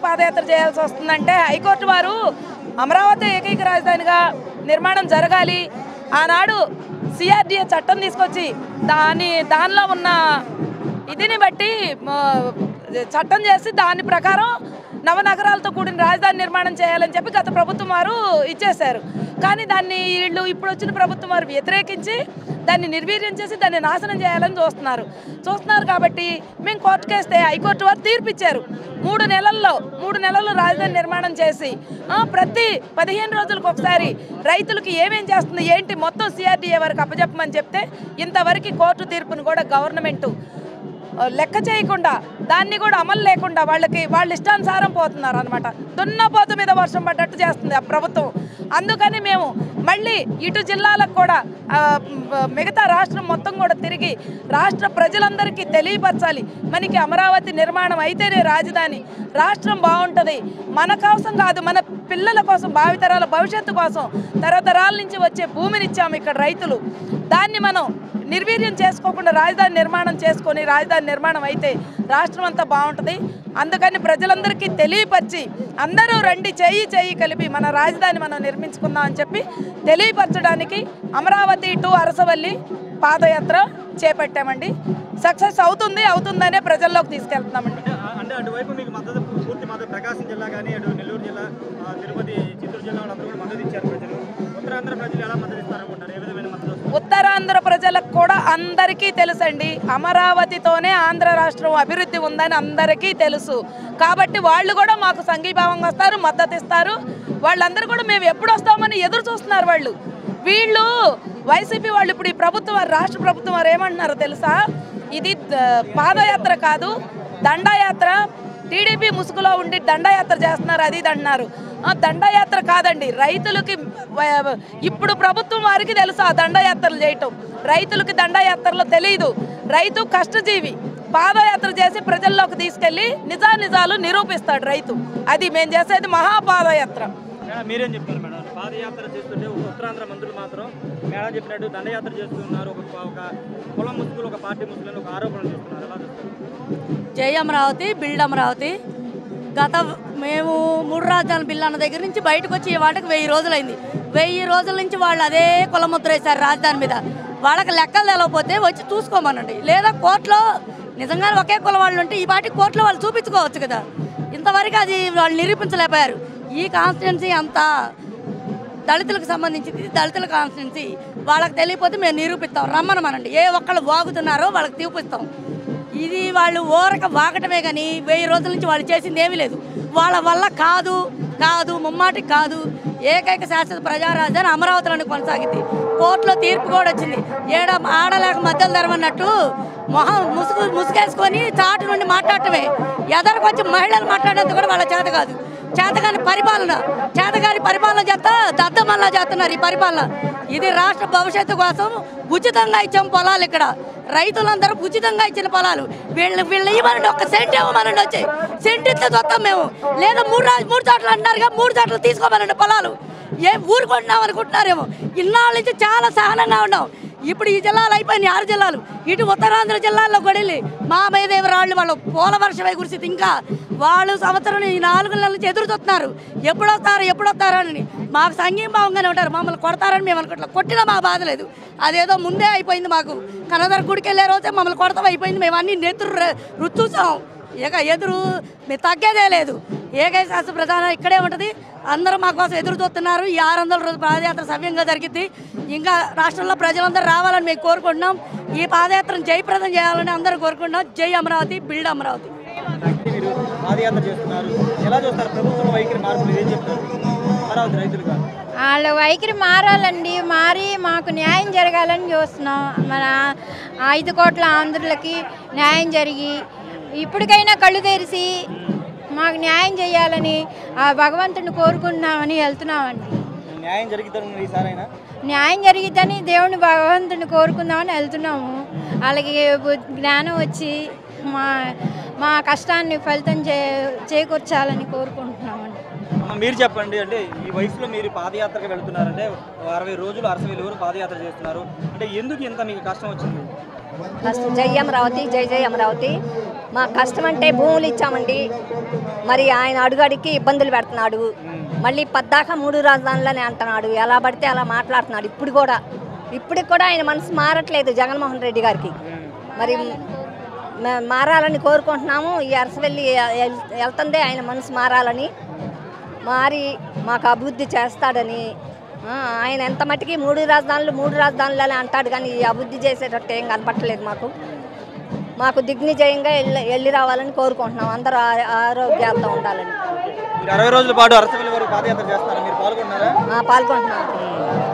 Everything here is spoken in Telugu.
పాదయాత్ర చేయాల్సి వస్తుందంటే హైకోర్టు వారు అమరావతి ఏకైక రాజధానిగా నిర్మాణం జరగాలి ఆనాడు సిఆర్డిఏ చట్టం తీసుకొచ్చి దాని దానిలో ఉన్న ఇదిని బట్టి మ, చట్టం చేసి దాని ప్రకారం నవనగరాలతో కూడిన రాజధాని నిర్మాణం చేయాలని చెప్పి గత ప్రభుత్వం వారు ఇచ్చేశారు కానీ దాన్ని వీళ్ళు ఇప్పుడు వచ్చిన ప్రభుత్వం వారు వ్యతిరేకించి దాన్ని నిర్వీర్యం చేసి దాన్ని నాశనం చేయాలని చూస్తున్నారు చూస్తున్నారు కాబట్టి మేము కోర్టుకు వేస్తే హైకోర్టు వారు తీర్పు ఇచ్చారు మూడు నెలల్లో మూడు నెలల్లో రాజధాని నిర్మాణం చేసి ఆ, ప్రతి పదిహేను రోజులకు ఒకసారి రైతులకు ఏమేం చేస్తుంది ఏంటి మొత్తం సిఆర్డీఏ వరకు అప్పచెప్పమని చెప్తే ఇంతవరకు కోర్టు తీర్పును కూడా గవర్నమెంట్ లెక్క చేయకుండా దాన్ని కూడా అమలు లేకుండా వాళ్ళకి వాళ్ళ ఇష్టానుసారం పోతున్నారు అనమాట దున్నపోతు మీద వర్షం పడ్డట్టు చేస్తుంది ఆ ప్రభుత్వం అందుకని మేము మళ్ళీ ఇటు జిల్లాలకు కూడా ఆ, మ్, మిగతా రాష్ట్రం మొత్తం కూడా తిరిగి రాష్ట్ర ప్రజలందరికీ తెలియపరచాలి మనకి అమరావతి నిర్మాణం అయితేనే రాజధాని రాష్ట్రం బాగుంటుంది మన కోసం కాదు మన పిల్లల కోసం భావితరాల భవిష్యత్తు కోసం తరతరాల నుంచి వచ్చే భూమిని ఇచ్చాము ఇక్కడ రైతులు దాన్ని మనం నిర్వీర్యం చేసుకోకుండా రాజధాని నిర్మాణం చేసుకొని రాజధాని నిర్మాణం అయితే రాష్ట్రం అంతా బాగుంటుంది అందుకని ప్రజలందరికీ తెలియపరిచి అందరూ రండి చెయ్యి చెయ్యి కలిపి మన రాజధాని మనం నిర్మించుకుందాం అని చెప్పి తెలియపరచడానికి అమరావతి టు అరసవల్లి పాదయాత్ర చేపట్టామండి సక్సెస్ అవుతుంది అవుతుందనే ప్రజల్లోకి తీసుకెళ్తున్నామండి అంటే అంటే అటువైపు మీకు మద్దతు పూర్తి మద్దతు ప్రకాశం జిల్లా కానీ అటు నెల్లూరు జిల్లా ఆ, తిరుపతి చిత్తూరు జిల్లా వాళ్ళందరూ కూడా మద్దతు ఇచ్చారు ప్రజలు ఉత్తరాంధ్ర ప్రజలు ఎలా మద్దతు ఇస్తారనుకుంటారు ఏ విధమైన మద్దతు వస్తుంది? ఉత్తరాంధ్ర ప్రజలకు కూడా అందరికీ తెలుసండి అమరావతితోనే ఆంధ్ర రాష్ట్రం అభివృద్ధి ఉందని అందరికీ తెలుసు కాబట్టి వాళ్ళు కూడా మాకు సంఘీభావంగా వస్తారు మద్దతు ఇస్తారు వాళ్ళందరూ కూడా మేము ఎప్పుడు వస్తామని ఎదురు చూస్తున్నారు వాళ్ళు వీళ్ళు వైసీపీ వాళ్ళు ఇప్పుడు ఈ ప్రభుత్వం వారు రాష్ట్ర ప్రభుత్వం వారు ఏమంటున్నారో తెలుసా ఇది ద- పాదయాత్ర కాదు దండయాత్ర టీడీపీ ముసుగులో ఉండి దండయాత్ర చేస్తున్నారు అది ఇది అంటున్నారు ఆ, దండయాత్ర కాదండి రైతులకి వ- ఇప్పుడు ప్రభుత్వం వారికి తెలుసు ఆ దండయాత్రలు చేయటం రైతులకి దండయాత్రలో తెలియదు రైతు కష్టజీవి పాదయాత్ర చేసి ప్రజల్లోకి తీసుకెళ్లి నిజానిజాలు నిరూపిస్తాడు రైతు అది మేము చేసేది మహాపాదయాత్ర మేడం మీరేం చెప్తారు మేడం పాదయాత్ర చేస్తుంటే ఒక ఉత్తరాంధ్ర మంత్రులు మాత్రం మేడం చెప్పినట్టు దండయాత్ర చేస్తున్నారు ఒక ఒక కులం ముసుగులు ఒక పార్టీ ముసుగులు ఒక ఆరోపణలు చేస్తున్నారు ఎలా చూస్తారు జై అమరావతి బిల్డ్ అమరావతి గత మేము మూడు రాజధాని బిల్లు అన్న దగ్గర నుంచి బయటకు వచ్చి ఈ వాటికి వెయ్యి రోజులైంది వెయ్యి రోజుల నుంచి వాళ్ళు అదే కులముద్ర వేశారు రాజధాని మీద వాళ్ళకి లెక్కలు తెలవకపోతే వచ్చి చూసుకోమనండి లేదా కోర్టులో నిజంగానే ఒకే కులం వాళ్ళు ఉంటే ఈ పాటికి కోర్టులో వాళ్ళు చూపించుకోవచ్చు కదా ఇంతవరకు అది వాళ్ళు నిరూపించలేకపోయారు ఈ కాన్స్టిట్యున్సీ అంతా దళితులకు సంబంధించింది ఇది దళితుల కాన్స్టిట్యున్సీ వాళ్ళకి తెలియకపోతే మేము నిరూపిస్తాం రమ్మనమనండి ఏ ఒక్కళ్ళు వాగుతున్నారో వాళ్ళకి చూపిస్తాం ఇది వాళ్ళు ఊరక వాగటమే కానీ వెయ్యి రోజుల నుంచి వాళ్ళు చేసింది ఏమీ లేదు వాళ్ళ వల్ల కాదు కాదు ముమ్మాటి కాదు ఏకైక శాశ్వత ప్రజారాజధాని అమరావతిలోనే కొనసాగింది కోర్టులో తీర్పు కూడా వచ్చింది ఏడ ఆడలేక మధ్యలో ధరమన్నట్టు మొహం ముసుగు ముసుగేసుకొని చాటు నుండి మాట్లాడటమే ఎదరికి వచ్చి మహిళలు మాట్లాడేందుకు కూడా వాళ్ళ చేత కాదు చేతగాని పరిపాలన చేతగాని పరిపాలన చేస్తా దద్దమల్లా చేస్తున్నారు ఈ పరిపాలన ఇది రాష్ట్ర భవిష్యత్తు కోసం ఉచితంగా ఇచ్చాం పొలాలు ఇక్కడ రైతులందరూ ఉచితంగా ఇచ్చిన పొలాలు వీళ్ళు వీళ్ళు ఇవ్వమండి ఒక సెంట్ ఇవ్వమనండి వచ్చి సెంట్ ఇస్తే చూస్తాం మేము లేదా మూడు రాజు మూడు చోట్ల అంటున్నారుగా మూడు చోట్ల తీసుకోమనండి పొలాలు ఏ ఊరుకుంటున్నాం అనుకుంటున్నారేమో ఇన్నాళ్ళ నుంచి చాలా సహనంగా ఉన్నాం ఇప్పుడు ఈ జిల్లాలు అయిపోయినాయి ఆరు జిల్లాలు ఇటు ఉత్తరాంధ్ర జిల్లాల్లో కూడా వెళ్ళి మా మేదేవరాళ్ళు వాళ్ళు పూల వర్షమే కురిసింది ఇంకా వాళ్ళు సంవత్సరం ఈ నాలుగు నెలల నుంచి ఎదురు చూస్తున్నారు ఎప్పుడు వస్తారు ఎప్పుడు వస్తారు అని మాకు సంఘీభావంగానే ఉంటారు మమ్మల్ని కొడతారని మేము అనుకుంటున్నాం కొట్టినా మా బాధ లేదు అదేదో ముందే అయిపోయింది మాకు కనదర గుడికి వెళ్ళే రోజే మమ్మల్ని కొడతాం అయిపోయింది మేము అన్ని నెత్తురు ర- రుచి చూసాం ఇక ఎదురు మేము తగ్గేదే లేదు ఏకైక శాస్త్ర ప్రధానం ఇక్కడే ఉంటుంది అందరూ మా కోసం ఎదురు చూస్తున్నారు ఈ ఆరు వందల రోజు పాదయాత్ర సవ్యంగా జరిగింది ఇంకా రాష్ట్రంలో ప్రజలందరూ రావాలని మేము కోరుకుంటున్నాం ఈ పాదయాత్రను జయప్రదం చేయాలని అందరూ కోరుకుంటున్నాం జై అమరావతి బిల్డ్ అమరావతి అంటే మీరు పాదయాత్ర చేస్తున్నారు ఎలా చూస్తారు ప్రభుత్వం వైఖరి మార్పులు ఏం చెప్తారు అమరావతి రైతులుగా వాళ్ళ వైఖరి మారాలండి మారి మాకు న్యాయం జరగాలని చూస్తున్నాం మన ఐదు కోట్ల ఆంధ్రులకి న్యాయం జరిగి ఇప్పటికైనా కళ్ళు తెరిచి మాకు న్యాయం చేయాలని ఆ భగవంతుని కోరుకుంటున్నామని వెళ్తున్నామండి న్యాయం జరుగుతుంది ఈసారైనా న్యాయం జరిగిద్దని దేవుని భగవంతుని కోరుకుందామని వెళ్తున్నాము వాళ్ళకి బు- జ్ఞానం వచ్చి మా మా కష్టాన్ని ఫలితం చే చేకూర్చాలని కోరుకుంటున్నామండి అమ్మ, మీరు చెప్పండి అంటే ఈ వయసులో మీరు పాదయాత్రకు వెళ్తున్నారంటే అరవై రోజులు అరవై రోజులు పాదయాత్ర చేస్తున్నారు అంటే ఎందుకు ఇంత మీకు కష్టం వచ్చింది ఫస్ట్ జై అమరావతి జై జై అమరావతి మా కష్టం అంటే భూములు ఇచ్చామండి మరి ఆయన అడుగడికి ఇబ్బందులు పెడుతున్నాడు మళ్ళీ పద్దాక మూడు రాజధానులని అంటున్నాడు ఎలా పడితే అలా మాట్లాడుతున్నాడు ఇప్పుడు కూడా ఇప్పటికి కూడా ఆయన మనసు మారట్లేదు జగన్మోహన్ రెడ్డి గారికి మరి మ- మారాలని కోరుకుంటున్నాము ఈ అరసవెల్లి వెల్- వెళ్తుందే ఆయన మనసు మారాలని మారి మాకు అభివృద్ధి చేస్తాడని ఆ, ఆయన ఎంత మట్టికి మూడు రాజధానులు మూడు రాజధానులు అని అంటాడు కానీ ఈ అభివృద్ధి చేసేటట్టు ఏం కనపట్టలేదు మాకు మాకు దిగ్విజయంగా వెళ్ళి వెళ్ళి రావాలని కోరుకుంటున్నాం అందరూ ఆ- ఆరోగ్యాలతో ఉండాలని మీరు అరవై రోజుల పాటు అరసవల్లి వరకు పాదయాత్ర చేస్తారా మీరు పాల్గొన్నారా ఆ, పాల్గొంటున్నాం